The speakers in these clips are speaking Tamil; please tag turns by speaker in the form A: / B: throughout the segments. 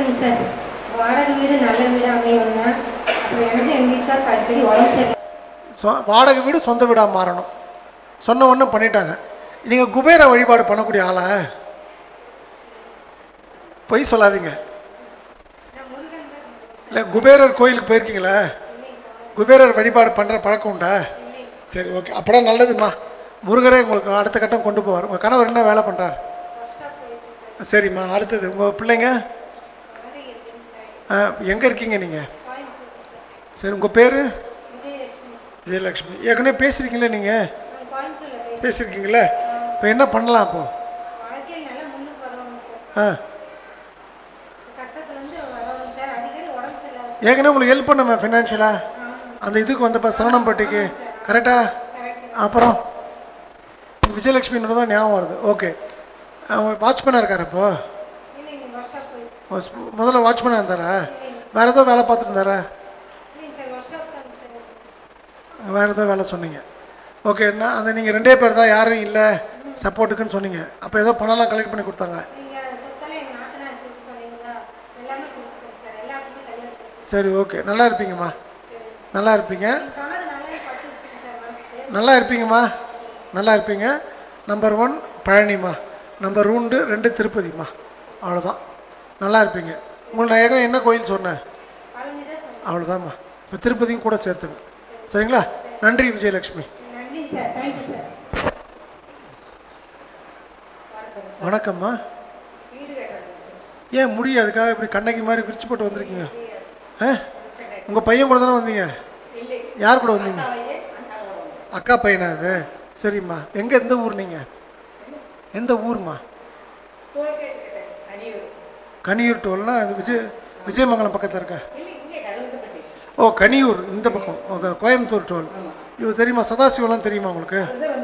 A: வணக்கங்க சார் வாடகை வீடு நல்ல வீடு அமையணும்னா அப்புறம் எனக்கு எங்கள் வீட்டுக்காருக்கு அடிக்கடி உடம்பு சரி
B: சொ வாடகை வீடு சொந்த வீடாக மாறணும் சொன்ன ஒன்று பண்ணிட்டாங்க நீங்கள் குபேர வழிபாடு பண்ணக்கூடிய ஆளா பொய் சொல்லாதீங்க இல்லை குபேரர் கோயிலுக்கு போயிருக்கீங்களா குபேரர் வழிபாடு பண்ணுற பழக்கம் உண்டா சரி ஓகே அப்படா நல்லதும்மா முருகரே உங்களுக்கு அடுத்த கட்டம் கொண்டு போவார் உங்கள் கணவர் என்ன வேலை பண்ணுறார் சரிம்மா அடுத்தது உங்கள் பிள்ளைங்க எங்கே இருக்கீங்க நீங்கள் சரி உங்கள் பேர்
A: விஜயலட்சுமி
B: விஜயலட்சுமி ஏற்கனவே பேசுகிறீங்களே நீங்கள்
A: நான் கோயம்புத்தூரில் பேசுகிறேன்
B: பேசியிருக்கீங்களே இப்போ என்ன பண்ணலாம் அப்போ
A: வாழ்க்கையில் நல்லா முன்னுக்கு வரணும் சார்
B: ஆ
A: கஷ்டத்துலேருந்து வரணும் சார் அடிக்கடி உடம்பு சரியில்லாம
B: ஏற்கனவே உங்களுக்கு ஹெல்ப் பண்ணமே ஃபினான்ஷியலாக அந்த இதுக்கு வந்தப்போ சரணம்பட்டிக்கு கரெக்டா அப்புறம் விஜயலட்சுமின்னு தான் ஞாபகம் வருது ஓகே வாட்ச்மேனாக இருக்கார் இப்போ
A: இல்லைங்க ஒர்க் ஷாப் போய்
B: ஓ, முதல்ல வாட்ச்மேனாக இருந்தாரா வேறு ஏதோ வேலை பார்த்துட்டு இருந்தாரா
A: இல்லைங்க சார் ஒர்க் ஷாப் தாங்க சார்
B: வேறு ஏதோ வேலை சொன்னீங்க ஓகே நான் அந்த நீங்கள் ரெண்டே பேர் தான் யாரும் இல்லை சப்போர்ட்டுக்குன்னு சொன்னீங்க அப்போ ஏதோ பணம்லாம் கலெக்ட் பண்ணி கொடுத்தாங்க
A: நீங்கள் சொத்தெல்லாம் எங்கள் நாத்தனார் கொடுத்து சொன்னீங்களா எல்லாமே கொடுத்துருக்கேன் சார் எல்லாத்துக்குமே கல்யாணம் கொடுத்துருக்கேன்
B: சரி ஓகே நல்லா இருப்பீங்கம்மா நல்லா இருப்பீங்க
A: நீங்கள் சொன்னது நல்லா பட்டுச்சுங்க சார் மனசுக்கு
B: நல்லா இருப்பீங்கம்மா நல்லா இருப்பீங்க நம்பர் ஒன் பழனிம்மா நம்பர் ரெண்டு ரெண்டு திருப்பதிம்மா அவ்வளோதான் நல்லா இருப்பீங்க உங்களுக்கு நான் ஏற்கனவே என்ன கோயில் சொன்னேன்
A: பழனி தான் சொன்னேன்
B: அவ்வளோதாம்மா இப்போ திருப்பதியும் கூட சேர்த்துங்க சரிங்களா நன்றி விஜயலட்சுமி
A: நன்றிங்க சார் தேங்க்யூ சார்
B: வணக்கம்மா ஏன் முடி அதுக்காக இப்படி கண்ணகி மாதிரி விரிச்சு போட்டு வந்திருக்கீங்க ஆ உங்கள் பையன் கூட தானே வந்தீங்க யார் கூட வந்தீங்க அக்கா பையனா அது சரிம்மா எங்கே எந்த ஊர் நீங்கள் எந்த ஊர்மா கனியூர் டோல்னா அது விஜய் விஜயமங்கலம் பக்கத்தில் இருக்க ஓ கனியூர் இந்த பக்கம் ஓகே கோயம்புத்தூர் டோல் இவர் தெரியுமா சதாசிவம்லாம் தெரியுமா உங்களுக்கு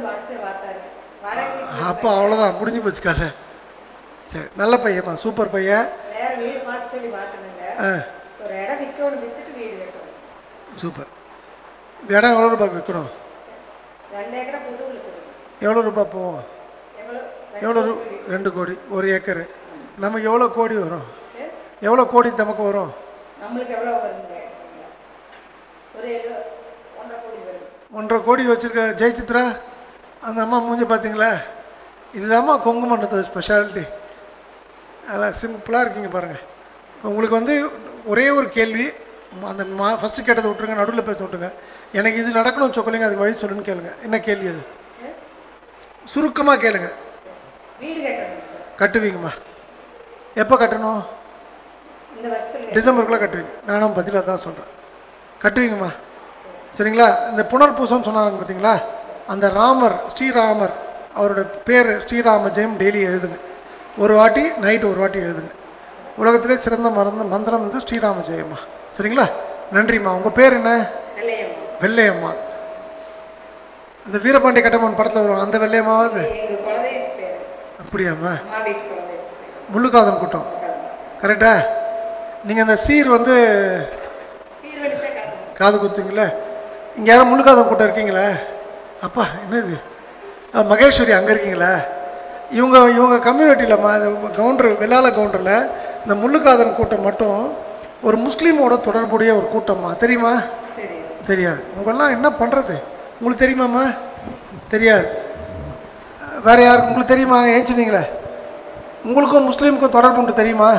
B: அப்போ அவ்வளோதான் முடிஞ்சு போச்சு கதை சரி நல்ல பையன்மா சூப்பர் பையன்
C: வேற வீடு பார்த்து சொல்லி பார்க்கணுங்க
B: ஆ
C: ஒரு இடம் விற்கணும் வித்துட்டு வீடு கட்டணும்
B: சூப்பர் இந்த இடம் எவ்வளோ ரூபாய்க்கு விற்கணும்
C: ரெண்டு ஏக்கரை புது இருக்குது
B: எவ்வளோ ரூபாய் போவோம்
C: எவ்வளோ
B: எவ்வளோ ரூ ரெண்டு கோடி ஒரு ஏக்கரு நமக்கு எவ்வளோ கோடி வரும் எவ்வளோ கோடி நமக்கு வரும்
C: நம்மளுக்கு எவ்வளோ வருங்க ஒரு ஏழு ஒன்றரை கோடி வரும்
B: ஒன்றரை கோடி வச்சுருக்க ஜெயசித்ரா அந்த அம்மா மூஞ்சி பார்த்தீங்களா இதுதாம்மா கொங்கு மண்டலத்தோட ஸ்பெஷாலிட்டி அதெல்லாம் சிம்பிளாக இருக்கீங்க பாருங்கள் இப்போ உங்களுக்கு வந்து ஒரே ஒரு கேள்வி அந்த மா ஃபஸ்ட்டு கேட்டதை விட்ருங்க நடுவில் பேச விட்டுங்க எனக்கு இது நடக்கணும் சொக்கலிங்க அதுக்கு வழி சொல்லுன்னு கேளுங்க என்ன கேள்வி அது சுருக்கமாக கேளுங்க
C: வீடு கட்டணும் சார்
B: கட்டுவீங்கம்மா எப்போ கட்டணும்
C: இந்த வருஷத்துல
B: டிசம்பருக்குள்ளே கட்டுவீங்க நானும் பதிலாக தான் சொல்கிறேன் கட்டுவீங்கம்மா சரிங்களா இந்த புனர்பூசம் சொன்னாங்க பார்த்தீங்களா அந்த ராமர் ஸ்ரீராமர் அவரோட பேர் ஸ்ரீராம ஜெயம் டெய்லி எழுதுங்க ஒரு வாட்டி நைட்டு ஒரு வாட்டி எழுதுங்க உலகத்திலே சிறந்த மறந்த மந்திரம் வந்து ஸ்ரீராம ஜெயம்மா சரிங்களா நன்றிம்மா உங்கள் பேர் என்ன
C: வெள்ளையம்மா
B: வெள்ளையம்மா இந்த வீரபாண்டி கட்டம்மன் படத்தில் வரும் அந்த வெள்ளையம்மாவது
C: எங்கள் குழந்தைய பேர்
B: அப்படியாம்மா
C: அம்மா வீட்டு குழந்தை பேர்
B: முள்ளுக்காதம் கூட்டம் கரெக்டா நீங்கள் அந்த சீர் வந்து
C: சீர்வழித்தான் கட்டணும்
B: காது குத்துங்களே இங்கே யாரும் முள்ளுக்காதம் கூட்டம் இருக்கீங்களா அப்பா என்னது ஆ, மகேஸ்வரி அங்கே இருக்கீங்களா இவங்க இவங்க கம்யூனிட்டியிலம்மா இந்த கவுண்டர் வெள்ளாள கவுண்டரில் இந்த முள்ளுக்காதன் கூட்டம் மட்டும் ஒரு முஸ்லீமோட தொடர்புடைய ஒரு கூட்டம்மா தெரியுமா
C: தெரியும்
B: தெரியாது உங்களெல்லாம் என்ன பண்ணுறது உங்களுக்கு தெரியுமாம்மா தெரியாது வேறு யாருக்கு உங்களுக்கு தெரியுமா ஏஞ்சினீங்களே உங்களுக்கும் முஸ்லீமுக்கும் தொடர்பு உண்டு தெரியுமா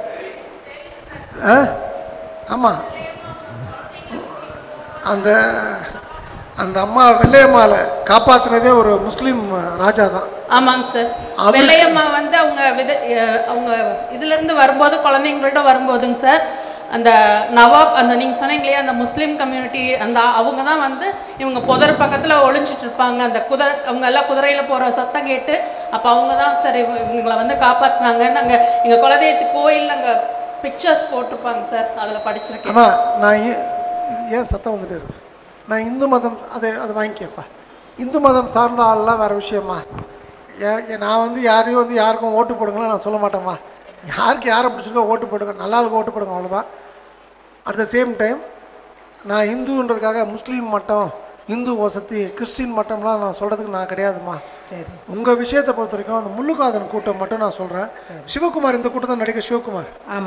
B: ஆ ஆமாம் அந்த அந்த அம்மா வெள்ளையம்மாவை காப்பாற்றினதே ஒரு முஸ்லீம் ராஜா தான்
D: ஆமாங்க சார்
B: அவரு-
D: வெள்ளையம்மா வந்து அவங்க வித அஹ் அவங்க இதுல இருந்து வரும்போது குழந்தைங்களோட வரும்போதுங்க சார் அந்த நவாப் அந்த நீங்க சொன்னீங்க இல்லையா அந்த முஸ்லீம் கம்யூனிட்டி அந்த அவங்க தான் வந்து இவங்க புதர் பக்கத்துல ஒளிஞ்சிட்டு இருப்பாங்க அந்த குதிரை அவங்க எல்லாம் குதிரையில போற சத்தம் கேட்டு அப்ப அவங்க தான் சார் இவ- இவங்களை வந்து காப்பாத்துனாங்க நாங்க எங்க குலதெய்வத்து கோயில் அங்க பிக்சர்ஸ் போட்டிருப்பாங்க சார் அதுல படிச்சிருக்கேன்
B: அம்மா நான் ஏன் ஏன் சத்தம் வந்துட்டே இருக்கு நான் இந்து மதம் அதை அதை வாங்கிக்கப்பா இந்து மதம் சார்ந்த ஆள்லாம் வேறு விஷயம்மா ஏன் ஏன் நான் வந்து யாரையும் வந்து யாருக்கும் ஓட்டு போடுங்களா நான் சொல்ல மாட்டேம்மா யாருக்கு யாரை பிடிச்சிருக்கோ ஓட்டு போடுங்க நல்லா ஆளுக்கு ஓட்டு போடுங்க அவ்வளோதான் அட் த சேம் டைம் நான் இந்துன்றதுக்காக முஸ்லீம் மட்டம் இந்து வசதி கிறிஸ்டின் மட்டம்லாம் நான் சொல்கிறதுக்கு நான் கிடையாதும்மா
C: சரி
B: உங்கள் விஷயத்தை பொறுத்த வரைக்கும் அந்த முள்ளுக்காதன் கூட்டம் மட்டும் நான் சொல்கிறேன் சிவகுமார் இந்த கூட்டம் தான் நடிகர் சிவகுமார்
C: ஆமாங்க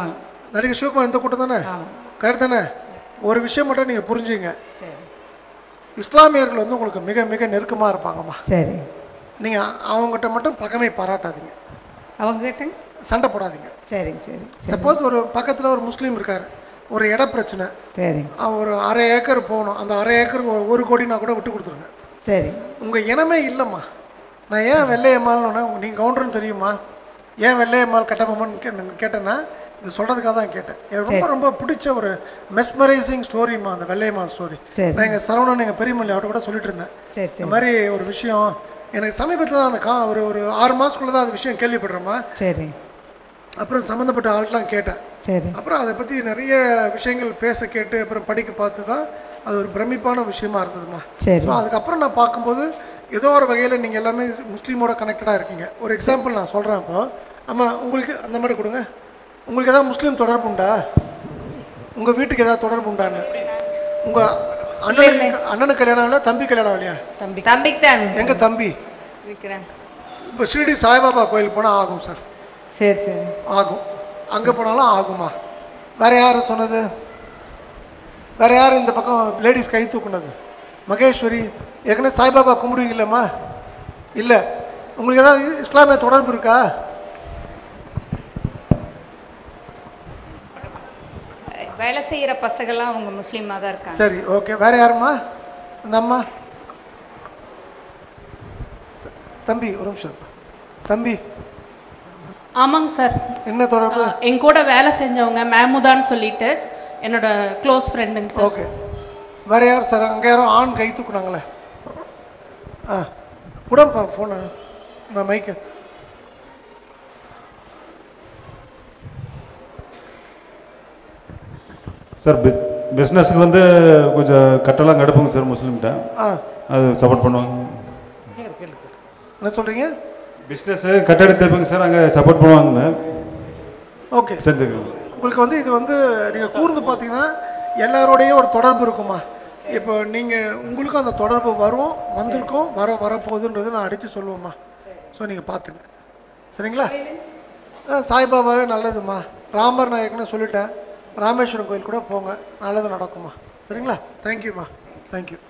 B: நடிகர் சிவகுமார் இந்த கூட்டம் தானே
C: ஆமாம்
B: கரெக்ட் தானே ஒரு விஷயம் மட்டும் நீங்கள் புரிஞ்சுங்க
C: சரி
B: இஸ்லாமியர்கள் வந்து உங்களுக்கு மிக மிக நெருக்கமாக இருப்பாங்கம்மா
C: சரி
B: நீங்கள் அவங்ககிட்ட மட்டும் பகமை பாராட்டாதீங்க
C: அவங்க கேட்டேங்க
B: சண்டை போடாதீங்க
C: சரிங்க சரி
B: சப்போஸ் ஒரு பக்கத்தில் ஒரு முஸ்லீம் இருக்கார் ஒரு இட பிரச்சனை
C: சரிங்க
B: அவன் ஒரு அரை ஏக்கர் போகணும் அந்த அரை ஏக்கர் ஒரு ஒரு கோடினா கூட விட்டு கொடுத்துருங்க
C: சரி
B: உங்கள் இனமே இல்லைம்மா நான் ஏன் வெள்ளையம்மாள்னு நீங்கள் கவுண்டர்னு தெரியுமா ஏன் வெள்ளையம்மாள் கட்டபொம்மன் கே கேட்டேன்னா இது சொல்கிறதுக்காக தான் கேட்டேன் எனக்கு ரொம்ப ரொம்ப பிடிச்ச ஒரு மெஸ்மரைசிங் ஸ்டோரிம்மா அந்த வெள்ளையம்மாள் ஸ்டோரி
C: சரி
B: நான் எங்கள் சரவணன் எங்கள் பெரியமல்லி அவர்கிட்ட கூட சொல்லிட்டு இருந்தேன்
C: சரி
B: இந்த
C: சரி
B: மாதிரி ஒரு விஷயம் எனக்கு சமீபத்தில் தான் அந்த கா ஒரு ஒரு ஆறு மாதத்துக்குள்ளே தான் அந்த விஷயம் கேள்விப்படுறேம்மா
C: சரி
B: அப்புறம் சம்மந்தப்பட்ட ஆள்லாம் கேட்டேன்
C: சரி
B: அப்புறம் அதை பற்றி நிறைய விஷயங்கள் பேச கேட்டு அப்புறம் படிக்க பார்த்து தான் அது ஒரு பிரமிப்பான விஷயமா இருந்ததுமா
C: சரி
B: ஸோ அதுக்கப்புறம் நான் பார்க்கும்போது ஏதோ ஒரு வகையில் நீங்கள் எல்லாமே முஸ்லீமோட கனெக்டடாக இருக்கீங்க ஒரு எக்ஸாம்பிள் நான் சொல்கிறேன் இப்போ ஆமாம் உங்களுக்கு அந்த மாதிரி கொடுங்க உங்களுக்கு ஏதாவது முஸ்லீம் தொடர்பு உண்டா உங்கள் வீட்டுக்கு ஏதாவது தொடர்பு உண்டான்னு உங்கள் அண்ணனுக்கு அண்ணனுக்கு கல்யாணம் இல்லை தம்பி கல்யாணம் இல்லையா
C: தம்பி தம்பிக்கு தான்
B: எங்கள் தம்பி
C: இருக்கிறேன்
B: இப்போ ஷிரடி சாய்பாபா கோயில் போனால் ஆகும் சார்
C: சரி சரி
B: ஆகும் அங்கே போனாலும் ஆகுமா வேற யார் சொன்னது வேற யார் இந்த பக்கம் லேடிஸ் கை தூக்குனது மகேஸ்வரி ஏற்கனவே சாய்பாபா கும்பிடுவீங்களம்மா இல்லை உங்களுக்கு ஏதாவது இஸ்லாமிய தொடர்பு இருக்கா
E: வேலை செய்கிற பசங்கள்லாம் அவங்க முஸ்லீமாக தான் இருக்காங்க
B: சரி ஓகே வேற யாரும்மா இந்த அம்மா ச- தம்பி ஒரு நிமிஷம் இருப்பா. தம்பி
D: ஆமாங்க சார்
B: என்ன தொடர்பு
D: என் கூட வேலை செஞ்சவங்க மேமுதான்னு சொல்லிட்டு என்னோட க்ளோஸ் ஃப்ரெண்டுங்க சார்
B: ஓகே வேற யார் சார் அங்கே யாரும் ஆண் கை தூக்குனாங்களே ஆ விடப்பா ஃபோனு மைக்கு
F: சார் பிஸ் பிஸ்னஸுக்கு வந்து கொஞ்சம் கட்டெல்லாம் கடுப்புங்க சார் முஸ்லீம்கிட்ட
B: ஆ
F: அது சப்போர்ட் பண்ணுவாங்க
B: என்ன சொல்கிறீங்க
F: பிஸ்னஸு கட்டட தேவைங்க சார் அங்கே சப்போர்ட் பண்ணுவாங்கன்னு
B: ஓகே
F: செஞ்சுருக்கோம்
B: உங்களுக்கு வந்து இது வந்து நீங்கள் கூர்ந்து பார்த்தீங்கன்னா எல்லாரோடையும் ஒரு தொடர்பு இருக்குமா இப்போ நீங்கள் உங்களுக்கும் அந்த தொடர்பு வரும் வந்திருக்கும் வர வரப்போகுதுன்றது நான் அடித்து சொல்லுவேம்மா ஸோ நீங்கள் பார்த்துங்க சரிங்களா ஆ சாய்பாபாவே நல்லதும்மா ராமர் நான் ஏற்கனவே சொல்லிட்டேன் ராமேஸ்வரம் கோயில் கூட போங்க நல்லது நடக்குமா சரிங்களா தேங்க்யூம்மா தேங்க்யூ